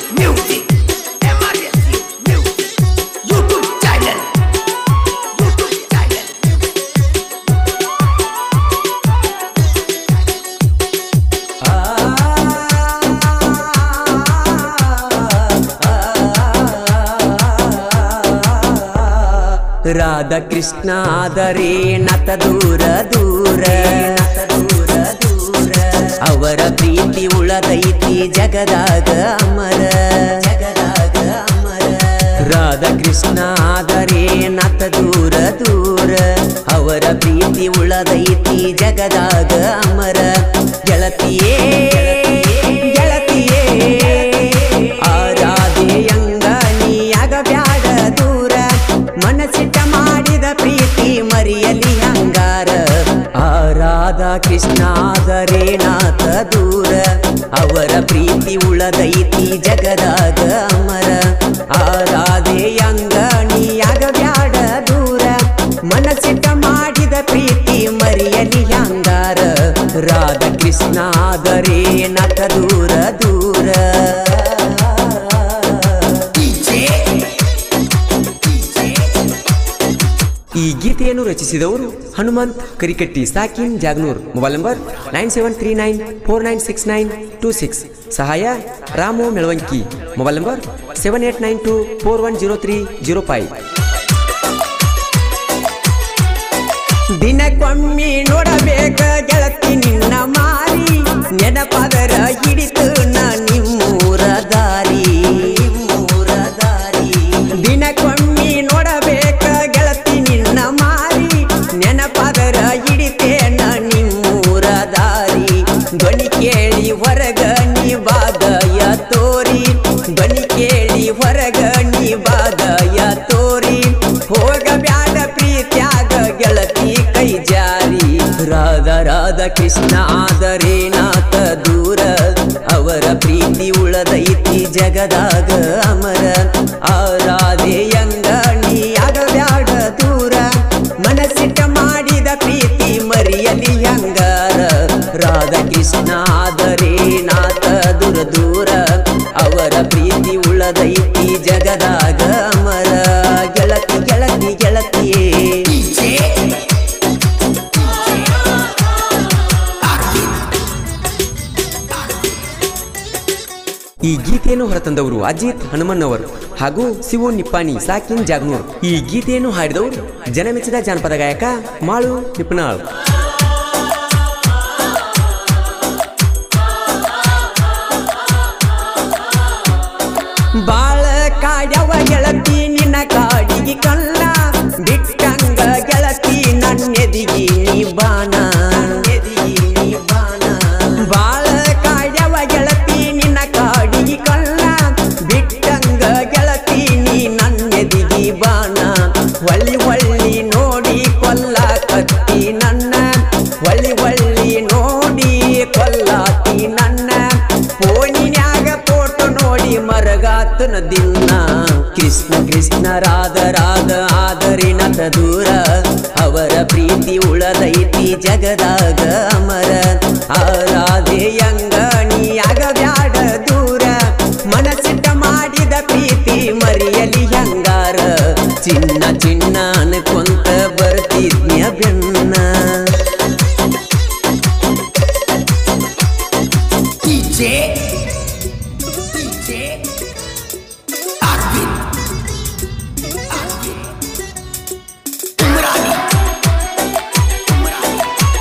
Music. Emergency Music. YouTube channel. YouTube channel. Radha Krishna ಆದರೆ ನತ ದೂರ ದೂರ ದೂರ ದೂರ ಅವರ ಪ್ರೀತಿ ಉಳದೈತಿ ಜಗದಾಗ ಅಮರ ಜಗದಾಗ ಅಮರ ರಾಧ ಕೃಷ್ಣ ಆದರೆ ನತ ದೂರ ದೂರ ಅವರ ಪ್ರೀತಿ ಉಳದೈತಿ ಜಗದಾಗ ಅಮರ ಗೆಳತಿಯೇ ಗೆಳತಿಯೇ ಆರಾಧೆಯಂಗ ನೀಯಾಗ ಬ್ಯಾಡ ದೂರ ಮನಸ್ಸಿಟ್ಟ ಮಾಡಿದ ಪ್ರೀತಿ ಮರಿಯಲಿ ಹಂಗಾರ ಆರಾಧ ಕೃಷ್ಣಾದರೇನಾಥ ದೂರ ಅವರ ಪ್ರೀತಿ ಉಳದೈತಿ ಜಗದಾಗ ಅಮರ ಆರಾಧೆಯಂಗ ನೀಯಾಗ ಬ್ಯಾಡ ದೂರ ಮನಸ್ಸಿಟ್ಟ ಮಾಡಿದ ಪ್ರೀತಿ ಮರಿಯಲಿ ಹಂಗಾರ ರಾಧ ಕೃಷ್ಣಾದರೇನಾಥ ದೂರ ದೂರ DJ. ಈ ಗೀತೆಯನ್ನು ರಚಿಸಿದವರು ಹನುಮಂತ್ ಕರಿಕಟ್ಟಿ ಸಾಕಿನ್ Jagnoor mobile number nine seven three nine four nine six nine two six ಸಹಾಯ Ramu Melavanki mobile number seven eight nine two four one zero three zero five ದಿನಕ್ಕೊಮ್ಮೆ ನೋಡಬೇಕ ಗೆಳತಿ ನಿನ್ನ ಮಾರಿ ನೆನಪದರ ಹಿಡಿತು ನ ನಿಮ್ಮೂರ ದಾರಿ ನಿಮ್ಮೂರ ದಾರಿ ದಿನಕ್ಕೊಮ್ಮೆ ನೋಡಬೇಕ ಗೆಳತಿ ನಿನ್ನ ಮಾರಿ ನೆನಪದರ ಹಿಡಿತೇನ ನಿಮ್ಮೂರ ದಾರಿ ಧ್ವನಿ ಕೇಳಿ ಹೊರಗ ನೀ ಬಾದಯ ತೋರಿ ಧ್ವನಿ ಕೇಳಿ ಹೊರಗ ನೀ ಬಾದಯ ತೋರಿ ಹೋಗಬ್ಯಾಡ ಪ್ರೀತ್ಯಾಗ ಗೆಳತಿ ಕೈ ಜಾರಿ ರಾಧ ರಾಧ ಕೃಷ್ಣ ಆದರೇನಾಥ ದೂರ ಅವರ ಪ್ರೀತಿ ಉಳದೈತಿ ಜಗದಾಗ ಅಮರ ಆರಾಧೆಯಂಗ ನೀಯಾಗ ಬ್ಯಾಡ ದೂರ ಮನಸ್ಸಿಟ್ಟ ಮಾಡಿದ ಪ್ರೀತಿ ಮರಿಯಲಿ ಹಂಗಾರ ರಾಧ ಕೃಷ್ಣ ಆದರೇನಾಥ ದೂರ ದೂರ ಅವರ ಪ್ರೀತಿ ಉಳದೈತಿ ಜಗದಾಗ ಅಮರ ಗೆಳತಿ ಗೆಳತಿ ಗೆಳತಿಯೇ DJ. ಈ ಗೀತೆಯನ್ನು ಹೊರತಂದವರು ಅಜಿತ್ ಹನುಮನ್ನವರು ಹಾಗೂ ಶಿವು ನಿಪ್ಪಾಣಿ ಸಾಕಿನ್ ಜಾಗ್ನೂರ್ ಈ ಗೀತೆಯನ್ನು ಹಾಡಿದವರು ಜನಮೆಚ್ಚಿದ ಜಾನಪದ ಗಾಯಕ ಮಾಳು ನಿಪ್ನಾಳ್ ಬಾಳ ಕಾಡ್ಯವ ಗೆಳತಿ ನಿನ್ನ ಕಾಡಿಗೆ ಕಲ್ಲ ಬಿಟ್ಟಂಗ ಗೆಳತಿ ನನ್ನೆದಿಗಿ ನೀ ಬಾನ ಎದಿಗಿ ನೀ ಬಾನ ಬಾಳ ಕಾಡ್ಯವ ಗೆಳತಿ ನಿನ್ನ ಕಾಡಿಗೆ ಕಲ್ಲ ಬಿಟ್ಟಂಗ ಗೆಳತಿ ನೀ ನನ್ನೆದಿಗಿ ಬಾನ ಹೊಳ್ಳಿ ಹೊಳ್ಳಿ ನೋಡಿ ಕೊಲ್ಲ ಕತ್ತಿ ನನ್ನ ಹೊಳ್ಳಿ ಹೊಳ್ಳಿ ನೋಡಿ ಕೊಲ್ಲಾತಿ ನನ್ನ ಫೋನಿನ್ಯಾಗ ಫೋಟೋ ನೋಡಿ ಮರಗಾತನ ದಿನ ಕೃಷ್ಣ ಕೃಷ್ಣ ರಾಧ ರಾಧ ಆದರಿನತ ದೂರ ಅವರ ಪ್ರೀತಿ ಉಳದೈತಿ ಜಗದಾಗ ಅಮರ ಆರಾಧೆಯಂಗ ನೀಯಾಗ ಬ್ಯಾಡ ದೂರ ಮನಸ್ಸಿಟ್ಟ ಮಾಡಿದ ಪ್ರೀತಿ ಮರಿಯಲಿ ಹಂಗಾರ ಚಿನ್ನ ಚಿನ್ನ ಅನ್ಕೊಂತ ಬರ್ತಿದ್ನ್ಯ ಬೆನ್ನ DJ. DJ. Arvin. Arvin. Umrani. Umrani.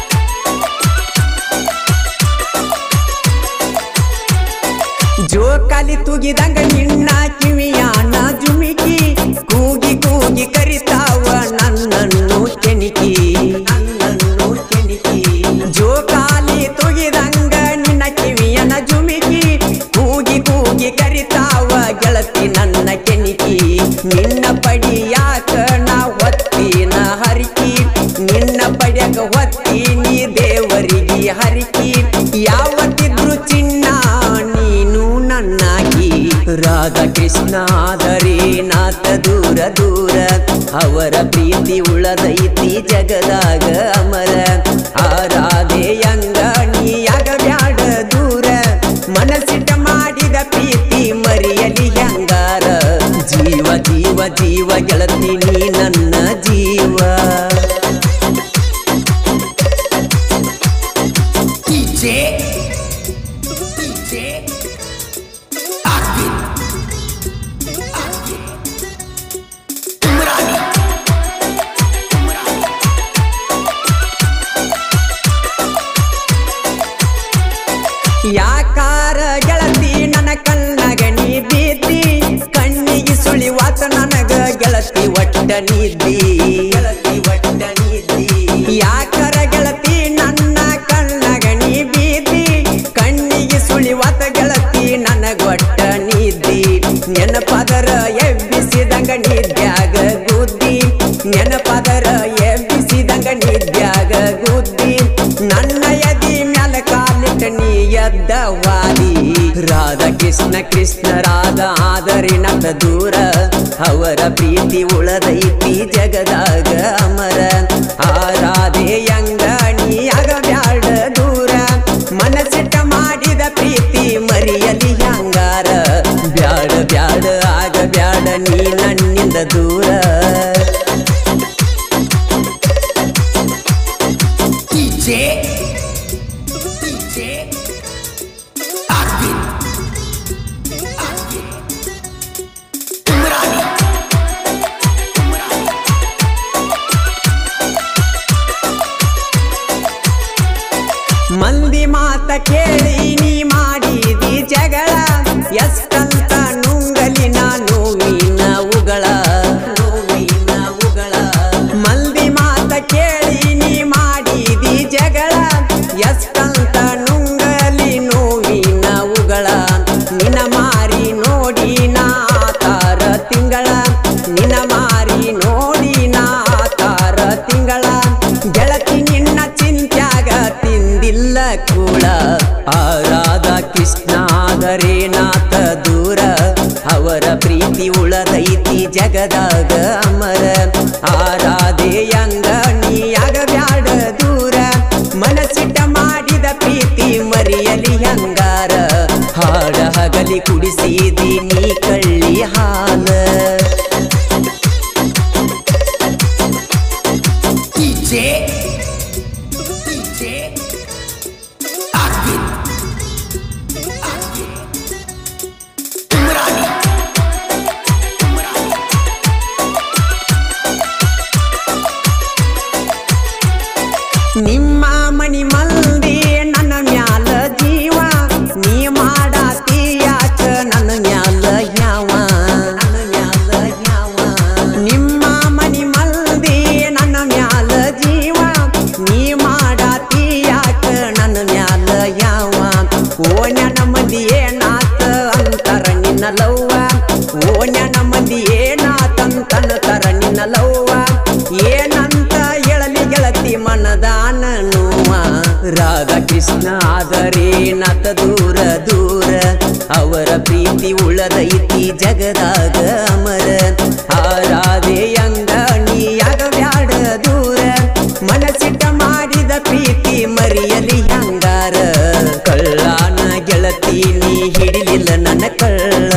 ಜೋಕಾಲಿ ತುಗಿದಂಗ ನಿನ್ನ ಕಿವಿಯಾನ ಜುಮಿಕಿ ಕೂಗಿ ಕೂಗಿ ಕರಿತಾವ ನನ್ನನ್ನು ಕೆಣಿಕಿ ನನ್ನನ್ನು ಕೆಣಿಕಿ ಜೋಕಾಲಿ ತುಗಿದಂಗ ನಿನ್ನ ಕಿವಿಯನ ಜುಮಿಕಿ ಕೂಗಿ ಕೂಗಿ ಕರಿತಾವ ಗೆಳತಿ ನನ್ನ ಕೆಣಿಕಿ ನಿನ್ನ ಪಡಿಯಾಕ ನಾ ಹೊತ್ತಿನ ಹರಿಕಿ ನಿನ್ನ ಪಡ್ಯಕ ಹೊತ್ತೀನಿ ದೇವರಿಗೆ ಹರಿಕಿ ಯಾವತ್ತಿದ್ರು ಚಿನ್ನ ನೀನು ನನ್ನಾಗಿ ರಾಧ ಕೃಷ್ಣ ಆದರೆ ನಾಥ ದೂರ ದೂರ ಅವರ ಪ್ರೀತಿ ಉಳದೈತಿ ಜಗದಾಗ ಅಮರ ಆರಾಧೆಯಂಗ ನೀಯಾಗ ಬ್ಯಾಡ ದೂರ ಮನಸ್ಸಿಟ್ಟ ಮಾಡಿದ ಪ್ರೀತಿ ಮರಿಯ ಯಾಕಾರ ಗೆಳತಿ ನನ್ನ ಕಣ್ಣಗ ನೀ ಬೀತಿ ಕಣ್ಣಿಗೆ ಸುಳಿವಾತ ನನಗ ಗೆಳತಿ ಒಟ್ಟ ನಿದ್ದಿ ಗೆಳತಿ ಒಟ್ಟ ನಿದ್ದಿ ಯಾಕರ ಗೆಳತಿ ನನ್ನ ಕಣ್ಣಗ ನೀ ಬೀತಿ ಕಣ್ಣಿಗೆ ಸುಳಿವಾತ ಗೆಳತಿ ನನಗ ಒಟ್ಟ ನಿದ್ದಿ ನೆನಪದರ ಎಬ್ಬಿಸಿದಂಗ ನಿದ್ಯಾಗ ಗುದ್ದಿ ನೆನಪದರ ಎಬ್ಬಿಸಿದಂಗ ನಿದ್ಯಾಗ ಗುದ್ದಿ ನನ್ನ ಎದಿ ಮ್ಯಾಲ ಕಾಲಿಟ್ಟ ನೀ ಎದ್ದ ವಾದಿ ರಾಧಾ ಕೃಷ್ಣ ಕೃಷ್ಣ ರಾಧ ಆದರೆ ನಟ ದೂರ ಅವರ ಪ್ರೀತಿ ಉಳದೈತಿ ಜಗದಾಗ ಅಮರ ಆ ರಾಧೆಯಂಗ ನೀ ಆಗ ಬ್ಯಾಡ ದೂರ ಮನಸ್ಸಿಟ್ಟ ಮಾಡಿದ ಪ್ರೀತಿ ಮರಿಯಲಿ ಹಂಗಾರ ಬ್ಯಾಡ ಬ್ಯಾಡ ಆಗ ಬ್ಯಾಡ ನೀ ನನ್ನಿಂದ ದೂರ DJ DJ Arvin Arvin Umrani Umrani ಮಂದಿ ಮಾತ ಕೇಳಿ ನೀ ಮಾಡಿದಿ ಜಗಳ ಎಷ್ಟಂತ ನುಂಗಲಿ ನಾನು ಮೀನ ಉಗಳ ನೋವಿನ ಉಗಳ ಮಂದಿ ಮಾತ ಕೇಳಿ ನೀ ಮಾಡಿದಿ ಜಗಳ ಎಷ್ಟಂತ ನುಂಗಲಿ ನೋವಿನ ಉಗಳ ನಿನ ಮಾರಿ ನೋಡಿ ನಾ ತಾರ ತಿಂಗಳ ನಿನ ಮಾರಿ ನೋಡಿ ನಾ ತಾರ ತಿಂಗಳ ಗೆಳತಿ ನಿನ್ನ ಚಿಂತ್ಯಾಗ ತಿಂದಿಲ್ಲ ಕೂಳ ಆ ರಾಧಾ ಕೃಷ್ಣ ಆದರೇನಾಥ ದೂರ ಅವರ ಪ್ರೀತಿ ಉಳದೈತಿ ಜಗದಾಗ ಅಮರ ಆ ರಾಧೆಯಂಗ ನೀಯಾಗ ಬ್ಯಾಡ ದೂರ ಮನಸ್ಸಿಟ್ಟ ಮಾಡಿದ ಪ್ರೀತಿ ಮರಿಯಲಿ ಹಂಗಾರ ಹಾಡ ಹಗಲಿ ಕುಡಿಸಿದಿ ನೀ ಕಳ್ಳಿ ಹಾಲ DJ DJ Arvin Arvin Umrani Umrani ನಿಮ್ಮ ಮನಿ ಮಂದಿ ನನ್ನ ಮ್ಯಾಲ ಜೀವ ನೀ ಮಾಡಾತಿ ಯಾಕ ನನ್ನ ಮ್ಯಾಲ ಯಾವ ನನ್ನ ಮ್ಯಾಲ ಯಾವ ನಿಮ್ಮ ಮನಿ ಮಂದಿ ನನ್ನ ಮ್ಯಾಲ ಜೀವ ನೀ ಮಾಡಾತಿ ಯಾಕ ನನ್ನ ಮ್ಯಾಲ ಯಾವ ಓ ನನ್ನ ಮಂದಿ ಏನಾತ ಅಂತರ ನಿನ್ನ ಲವ್ವ ಓ ನನ್ನ ಮಂದಿ ಏನಾತಂತನತರ ನಿನ್ನ ಲವ್ವ ಏನಂತ ಹೇಳಲಿ ಗೆಳತಿ ಮನದಾನ ನೋವ ರಾಧಾ ಕೃಷ್ಣ ಆದರೆ ನತ ದೂರ ದೂರ ಅವರ ಪ್ರೀತಿ ಉಳದೈತಿ ಜಗದಾಗ ಅಮರ ಆ ರಾಧೆಯಂಗ ನೀಯಾಗ ಬ್ಯಾಡ ದೂರ ಮನಸ್ಸಿಟ್ಟ ಮಾಡಿದ ಪ್ರೀತಿ ಮರಿಯಲಿ ಹಂಗಾರ ಕಳ್ಳಾನ ಗೆಳತಿ ನೀ ಹಿಡಿಲಿಲ್ಲ ನನ್ನ ಕಳ್ಳ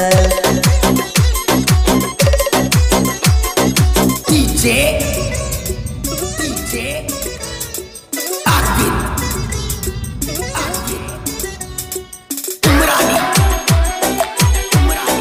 DJ DJ Arvin Arvin Umrani Umrani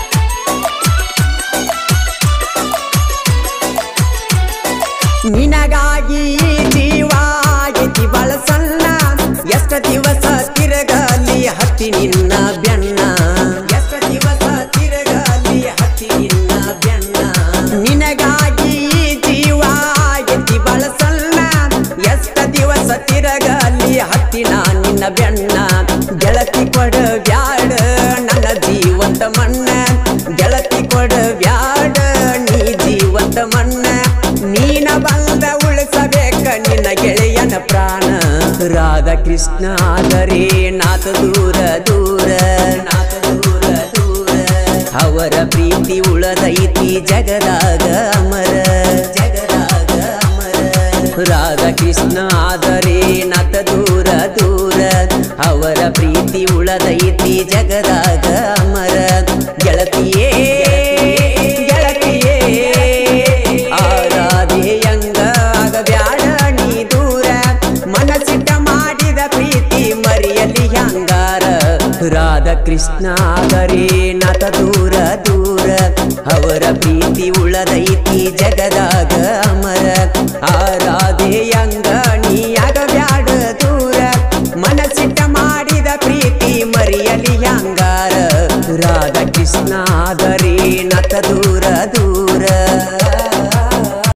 ನಿನಗಾಗಿ ಈ ಜೀವ ಆಗೈತಿ ಬಳ ಸಣ್ಣ ಎಷ್ಟ ದಿವಸ ತಿರಗಲಿ ಹತ್ತಿ ನಿನ್ನ ಬೆನ್ನ ಎಷ್ಟ ದಿವಸ ತಿರಗಲಿ ಹತ್ತಿ ನಿನ್ನ ಬೆನ್ನ ನಿನಗಾಗಿ ಈ ಜೀವ ಆಗೈತಿ ಬಳ ಸಣ್ಣ ಎಷ್ಟ ದಿವಸ ತಿರಗಲಿ ಹತ್ತಿ ನಾ ನಿನ್ನ ಬೆನ್ನ ಗೆಳತಿ ಕೊಡ ಬ್ಯಾಡ ನನ್ನ ಜೀವಂತ ಮಣ್ಣ ಗೆಳತಿ ಕೊಡ ಬ್ಯಾಡ ನೀ ಜೀವಂತ ಮಣ್ಣ ನೀನ ಬಂದ ಉಳಿಸಬೇಕ ನಿನ್ನ ಗೆಳೆಯನ ಪ್ರಾಣ ರಾಧಾ ಕೃಷ್ಣ ಆದರೆ ನಾಥ ದೂರ ದೂರ ನಾಥ ದೂರ ದೂರ ಅವರ ಪ್ರೀತಿ ಉಳದೈತಿ ಜಗದಾಗ ಅಮರ ಜಗದಾಗ ಅಮರ ರಾಧಾ ಕೃಷ್ಣ ಆದರೆ ನಾಥ ದೂರ ದೂರ ಅವರ ಪ್ರೀತಿ ಉಳದೈತಿ ಜಗದಾಗ ಅಮರ ಗೆಳತಿಯೇ ಗೆಳತಿಯೇ ಆರಾಧೆಯಂಗ ಆಗಬ್ಯಾಡ ನೀ ದೂರ ಮನಸ್ಸಿಟ್ಟ ಮಾಡಿದ ಪ್ರೀತಿ ಮರಿಯಲಿ ಹಂಗಾರ ರಾಧಾ ಕೃಷ್ಣ ಆದರೆ ನತ ದೂರ ದೂರ ಅವರ ಪ್ರೀತಿ ಉಳದೈತಿ ಜಗದಾಗ